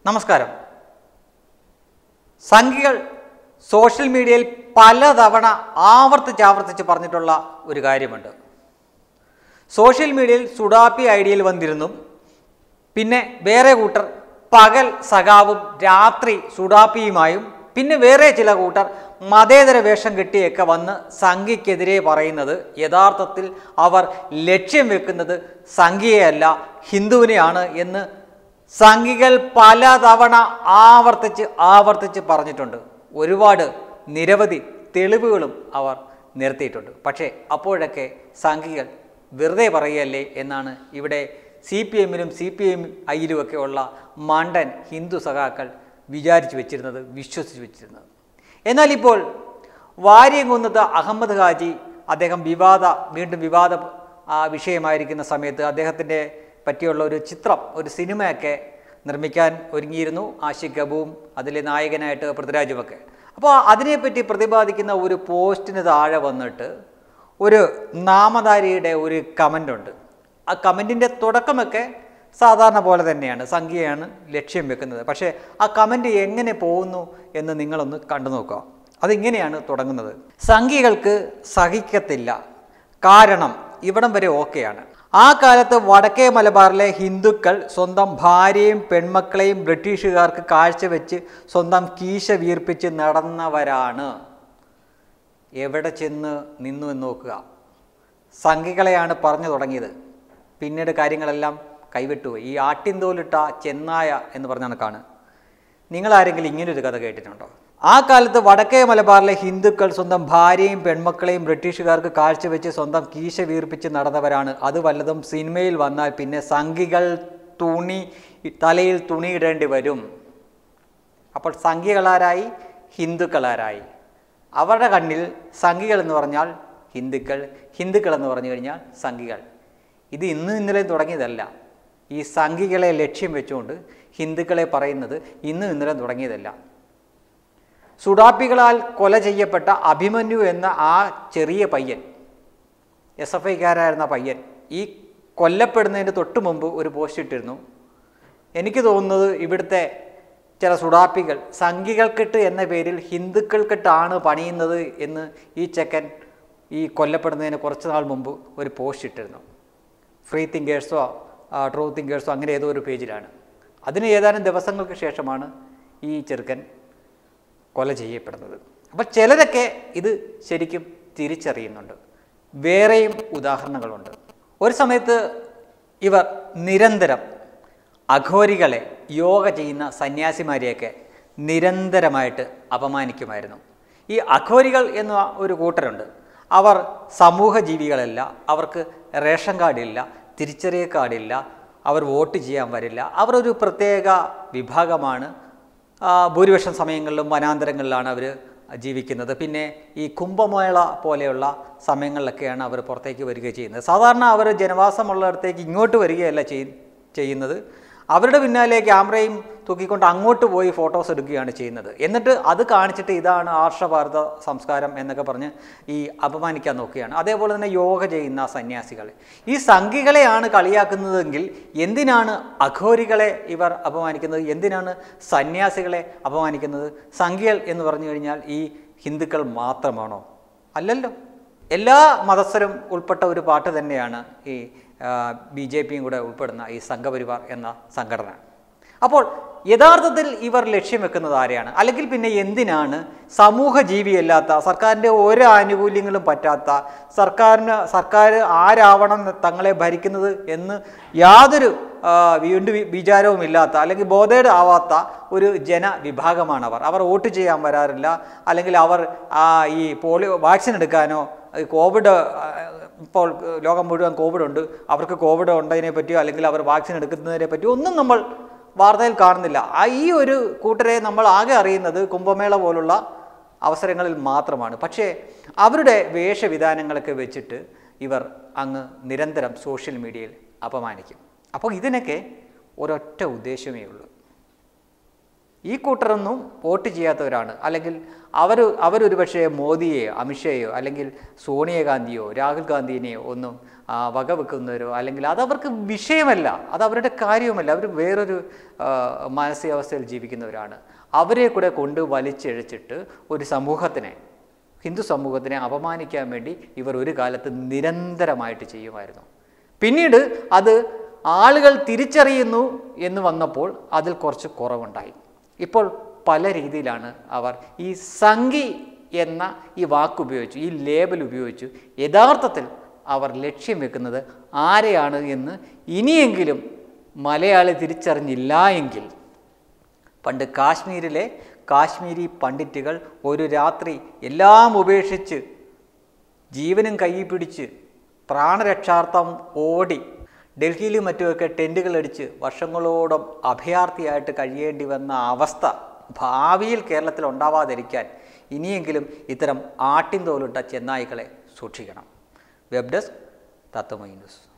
നമസ്കാരം സംഘികൾ സോഷ്യൽ മീഡിയയിൽ പലതവണ ആവർത്തിച്ച് ആവർത്തിച്ച് പറഞ്ഞിട്ടുള്ള ഒരു കാര്യമുണ്ട് സോഷ്യൽ മീഡിയയിൽ സുഡാപ്പി ഐഡിയയിൽ വന്നിരുന്നു പിന്നെ വേറെ കൂട്ടർ പകൽ സഖാവും രാത്രി സുഡാപ്പിയുമായും പിന്നെ വേറെ ചില കൂട്ടർ മതേതര വേഷം കെട്ടിയൊക്കെ വന്ന് സംഘിക്കെതിരെ പറയുന്നത് യഥാർത്ഥത്തിൽ അവർ ലക്ഷ്യം വെക്കുന്നത് സംഘിയെയല്ല ഹിന്ദുവിനെയാണ് എന്ന് സംഘികൾ പലതവണ ആവർത്തിച്ച് ആവർത്തിച്ച് പറഞ്ഞിട്ടുണ്ട് ഒരുപാട് നിരവധി തെളിവുകളും അവർ നിരത്തിയിട്ടുണ്ട് പക്ഷേ അപ്പോഴൊക്കെ സംഘികൾ വെറുതെ പറയുകയല്ലേ എന്നാണ് ഇവിടെ സി പി എമ്മിനും സി പി എം ഐയിലുമൊക്കെ ഉള്ള മണ്ടൻ ഹിന്ദു സഖാക്കൾ വിചാരിച്ചു വെച്ചിരുന്നത് വിശ്വസിച്ച് വെച്ചിരുന്നത് എന്നാൽ ഇപ്പോൾ വാര്യംകുന്നത്ത് അഹമ്മദ് ഹാജി അദ്ദേഹം വിവാദ വീണ്ടും വിവാദ ആ, വിഷയമായിരിക്കുന്ന സമയത്ത് അദ്ദേഹത്തിൻ്റെ പറ്റിയുള്ള ഒരു ചിത്രം ഒരു സിനിമയൊക്കെ നിർമ്മിക്കാൻ ഒരുങ്ങിയിരുന്നു ആഷിഖ് അബുവും അതിലെ നായകനായിട്ട് പൃഥ്വിരാജുമൊക്കെ അപ്പോൾ അതിനെപ്പറ്റി പ്രതിപാദിക്കുന്ന ഒരു പോസ്റ്റിന് താഴെ വന്നിട്ട് ഒരു നാമധാരിയുടെ ഒരു കമൻ്റ് ഉണ്ട് ആ കമൻറ്റിൻ്റെ തുടക്കമൊക്കെ സാധാരണ പോലെ തന്നെയാണ് സംഖ്യയാണ് ലക്ഷ്യം വെക്കുന്നത് പക്ഷേ ആ കമൻറ്റ് എങ്ങനെ പോകുന്നു എന്ന് നിങ്ങളൊന്ന് കണ്ടു നോക്കുക അതിങ്ങനെയാണ് തുടങ്ങുന്നത് സംഖ്യകൾക്ക് സഹിക്കത്തില്ല കാരണം ഇവിടം വരെ ഓക്കെയാണ് ആ കാലത്ത് വടക്കേ മലബാറിലെ ഹിന്ദുക്കൾ സ്വന്തം ഭാര്യയും പെൺമക്കളെയും ബ്രിട്ടീഷുകാർക്ക് കാഴ്ചവെച്ച് സ്വന്തം കീശ വീർപ്പിച്ച് നടന്നവരാണ് എവിടെ ചെന്ന് നിന്നു എന്ന് നോക്കുക സംഘികളെയാണ് പറഞ്ഞു തുടങ്ങിയത് പിന്നീട് കാര്യങ്ങളെല്ലാം കൈവിട്ടുപോയി ഈ ആട്ടിൻതോലിട്ട ചെന്നായ എന്ന് പറഞ്ഞ കണക്കാണ് നിങ്ങളാരെങ്കിലും ഇങ്ങനൊരു കഥ കേട്ടിട്ടുണ്ടോ ആ കാലത്ത് വടക്കേ മലബാറിലെ ഹിന്ദുക്കൾ സ്വന്തം ഭാര്യയും പെൺമക്കളെയും ബ്രിട്ടീഷുകാർക്ക് കാഴ്ചവെച്ച് സ്വന്തം കീശ വീർപ്പിച്ച് നടന്നവരാണ് അത് വല്ലതും സിനിമയിൽ വന്നാൽ പിന്നെ സംഘികൾ തുണി തലയിൽ തുണിയിടേണ്ടി വരും അപ്പോൾ സംഘികളാരായി ഹിന്ദുക്കളാരായി അവരുടെ കണ്ണിൽ സംഘികൾ എന്ന് പറഞ്ഞാൽ ഹിന്ദുക്കൾ ഹിന്ദുക്കൾ എന്ന് പറഞ്ഞു കഴിഞ്ഞാൽ സംഘികൾ ഇത് ഇന്ന് ഇന്നലെ തുടങ്ങിയതല്ല ഈ സംഘികളെ ലക്ഷ്യം വെച്ചുകൊണ്ട് ഹിന്ദുക്കളെ പറയുന്നത് ഇന്നും ഇന്നലെ തുടങ്ങിയതല്ല സുഡാപ്പികളാൽ കൊല ചെയ്യപ്പെട്ട അഭിമന്യു എന്ന ആ ചെറിയ പയ്യൻ എസ് എഫ് ഐക്കാരായിരുന്ന പയ്യൻ ഈ കൊല്ലപ്പെടുന്നതിന് തൊട്ട് മുമ്പ് ഒരു പോസ്റ്റ് ഇട്ടിരുന്നു എനിക്ക് തോന്നുന്നത് ഇവിടുത്തെ ചില സുഡാപ്പികൾ സംഘികൾക്കിട്ട് എന്ന പേരിൽ ഹിന്ദുക്കൾക്കിട്ടാണ് പണിയുന്നത് എന്ന് ഈ ചെക്കൻ ഈ കൊല്ലപ്പെടുന്നതിന് കുറച്ച് നാൾ മുമ്പ് ഒരു പോസ്റ്റ് ഇട്ടിരുന്നു ഫ്രീ തിങ്കേഴ്സോ ട്രൂ തിങ്കേഴ്സോ അങ്ങനെ ഏതോ ഒരു പേജിലാണ് അതിന് ഏതാനും ദിവസങ്ങൾക്ക് ശേഷമാണ് ഈ ചെറുക്കൻ കൊല ചെയ്യപ്പെടുന്നത് അപ്പം ചിലരൊക്കെ ഇത് ശരിക്കും തിരിച്ചറിയുന്നുണ്ട് വേറെയും ഉദാഹരണങ്ങളുണ്ട് ഒരു സമയത്ത് ഇവർ നിരന്തരം അഘോരികളെ യോഗ ചെയ്യുന്ന സന്യാസിമാരെയൊക്കെ നിരന്തരമായിട്ട് അപമാനിക്കുമായിരുന്നു ഈ അഘോരികൾ എന്ന ഒരു കൂട്ടരുണ്ട് അവർ സമൂഹ ജീവികളല്ല അവർക്ക് റേഷൻ കാർഡില്ല തിരിച്ചറിയൽ കാർഡില്ല അവർ വോട്ട് ചെയ്യാൻ വരില്ല അവർ ഒരു പ്രത്യേക വിഭാഗമാണ് ആ, ഭൂരിപക്ഷം സമയങ്ങളിലും വനാന്തരങ്ങളിലാണ് അവർ ജീവിക്കുന്നത് പിന്നെ ഈ കുംഭമേള പോലെയുള്ള സമയങ്ങളിലൊക്കെയാണ് അവർ പുറത്തേക്ക് വരിക ചെയ്യുന്നത് സാധാരണ അവർ ജനവാസമുള്ളിടത്തേക്ക് ഇങ്ങോട്ട് വരികയല്ല ചെയ് ചെയ്യുന്നത് അവരുടെ പിന്നാലെ ക്യാമറയും തൂക്കിക്കൊണ്ട് അങ്ങോട്ട് പോയി ഫോട്ടോസ് എടുക്കുകയാണ് ചെയ്യുന്നത് എന്നിട്ട് അത് കാണിച്ചിട്ട് ഇതാണ് ആർഷഭാരത സംസ്കാരം എന്നൊക്കെ പറഞ്ഞ് ഈ അപമാനിക്കാൻ നോക്കുകയാണ് അതേപോലെ തന്നെ യോഗ ചെയ്യുന്ന സന്യാസികൾ ഈ സംഘികളെയാണ് കളിയാക്കുന്നതെങ്കിൽ എന്തിനാണ് അഘോരികളെ ഇവർ അപമാനിക്കുന്നത് എന്തിനാണ് സന്യാസികളെ അപമാനിക്കുന്നത് സംഘികൾ എന്ന് പറഞ്ഞു കഴിഞ്ഞാൽ ഈ ഹിന്ദുക്കൾ മാത്രമാണോ അല്ലല്ലോ എല്ലാ മതസ്ഥരും ഉൾപ്പെട്ട ഒരു പാട്ട് തന്നെയാണ് ഈ ബി ജെ പിയും കൂടെ ഉൾപ്പെടുന്ന ഈ സംഘപരിവാർ എന്ന സംഘടന അപ്പോൾ യഥാർത്ഥത്തിൽ ഇവർ ലക്ഷ്യം വെക്കുന്നത് ആരെയാണ് അല്ലെങ്കിൽ പിന്നെ എന്തിനാണ് സമൂഹ ജീവിയല്ലാത്ത സർക്കാരിൻ്റെ ഒരു ആനുകൂല്യങ്ങളും പറ്റാത്ത സർക്കാരിന് സർക്കാർ ആരാവണം തങ്ങളെ ഭരിക്കുന്നത് എന്ന് യാതൊരു ആ, വീണ്ടും വി- വിചാരവുമില്ലാത്ത അല്ലെങ്കിൽ ബോധേഡ് ആവാത്ത ഒരു ജനവിഭാഗമാണ് അവർ അവർ വോട്ട് ചെയ്യാൻ വരാറില്ല അല്ലെങ്കിൽ അവർ ആ, ഈ പോളിയോ വാക്സിൻ എടുക്കാനോ ഈ കോവിഡ് ആ, ഇപ്പോൾ ലോകം മുഴുവൻ കോവിഡ് ഉണ്ട് അവർക്ക് കോവിഡ് ഉണ്ടതിനെ പറ്റിയോ അല്ലെങ്കിൽ അവർ വാക്സിൻ എടുക്കുന്നതിനെ പറ്റിയോ ഒന്നും നമ്മൾ വാർത്തയിൽ കാണുന്നില്ല ആ ഈ ഒരു കൂട്ടരെ നമ്മൾ ആകെ അറിയുന്നത് കുംഭമേള പോലുള്ള അവസരങ്ങളിൽ മാത്രമാണ് പക്ഷേ അവരുടെ വേഷവിധാനങ്ങളൊക്കെ വെച്ചിട്ട് ഇവർ അങ്ങ് നിരന്തരം സോഷ്യൽ മീഡിയയിൽ അപമാനിക്കും അപ്പോൾ ഇതിനൊക്കെ ഒരൊറ്റ ഉദ്ദേശമേ ഉള്ളൂ ഈ കൂട്ടരൊന്നും വോട്ട് ചെയ്യാത്തവരാണ് അല്ലെങ്കിൽ അവർ അവരൊരു പക്ഷേ മോദിയെയോ അമിത്ഷയെയോ അല്ലെങ്കിൽ സോണിയാഗാന്ധിയോ രാഹുൽ ഗാന്ധിനെയോ ഒന്നും ആ, വകവെക്കുന്നവരോ അല്ലെങ്കിൽ അതവർക്ക് വിഷയമല്ല അത് അവരുടെ കാര്യവുമല്ല അവർ വേറൊരു ആ, മാനസികാവസ്ഥയിൽ ജീവിക്കുന്നവരാണ് അവരെ കൂടെ കൊണ്ട് വലിച്ചിഴച്ചിട്ട് ഒരു സമൂഹത്തിനെ ഹിന്ദു സമൂഹത്തിനെ അപമാനിക്കാൻ വേണ്ടി ഇവർ ഒരു കാലത്ത് നിരന്തരമായിട്ട് ചെയ്യുമായിരുന്നു പിന്നീട് അത് ആളുകൾ തിരിച്ചറിയുന്നു എന്ന് വന്നപ്പോൾ അതിൽ കുറച്ച് കുറവുണ്ടായി ഇപ്പോൾ പല രീതിയിലാണ് അവർ ഈ സംഘി എന്ന ഈ വാക്ക് ഉപയോഗിച്ചു ഈ ലേബൽ ഉപയോഗിച്ചു യഥാർത്ഥത്തിൽ അവർ ലക്ഷ്യം വെക്കുന്നത് ആരെയാണ് എന്ന് ഇനിയെങ്കിലും മലയാളി തിരിച്ചറിഞ്ഞില്ല എങ്കിൽ പണ്ട് കാശ്മീരിലെ കാശ്മീരി പണ്ഡിറ്റുകൾ ഒരു രാത്രി എല്ലാം ഉപേക്ഷിച്ച് ജീവനും കൈ പിടിച്ച് പ്രാണരക്ഷാർത്ഥം ഓടി ഡൽഹിയിലും മറ്റുമൊക്കെ ടെൻറ്റുകൾ അടിച്ച് വർഷങ്ങളോളം അഭയാർത്ഥിയായിട്ട് കഴിയേണ്ടി വന്ന അവസ്ഥ ഭാവിയിൽ കേരളത്തിൽ ഉണ്ടാവാതിരിക്കാൻ ഇനിയെങ്കിലും ഇത്തരം ആട്ടിൻ തോലിട്ട ചെന്നായ്ക്കളെ സൂക്ഷിക്കണം വെബ് ഡെസ്ക് തത്വമൈ ന്യൂസ്